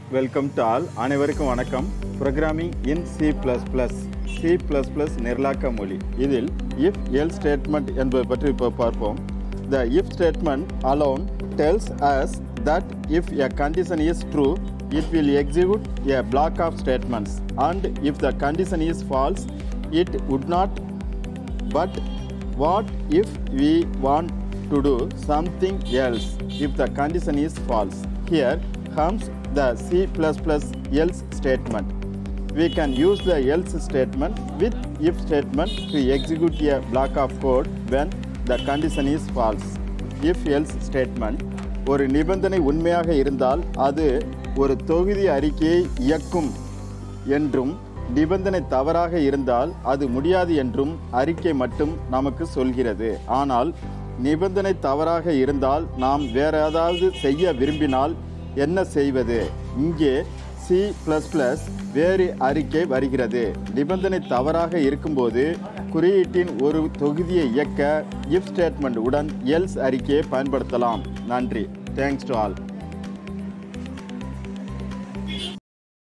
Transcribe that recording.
welcome to all அனைவருக்கும் வணக்கம் programming in C plus plus C plus plus நிரலாக்க மொழி இதில் இஃப் எல் ஸ்டேட்மெண்ட் என்பது பற்றி இப்போ பார்ப்போம் the if statement alone tells us that if a condition is true it will execute a block of statements and if the condition is false it would not but what if we want to do something else if the condition is false here comes the c++ else statement we can use the else statement with if statement to execute a block of code when the condition is false if else statement ஒரு நிபந்தனை உண்மையாக இருந்தால் அது ஒரு தொகுதி அறிக்கையை இயக்கும் என்றும் நிபந்தனை தவறாக இருந்தால் அது முடியாது என்றும் அறிக்கை மட்டும் நமக்கு சொல்கிறது ஆனால் நிபந்தனை தவறாக இருந்தால் நாம் வேற ஏதாவது செய்ய விரும்பினால் என்ன செய்வது இங்கே சி ப்ளஸ் ப்ளஸ் வேறு அறிக்கை வருகிறது நிபந்தனை தவறாக இருக்கும்போது குறியீட்டின் ஒரு தொகுதியை இயக்க இஃப் ஸ்டேட்மெண்ட் உடன் எல்ஸ் அறிக்கையை பயன்படுத்தலாம் நன்றி தேங்க்ஸ் டு ஆல்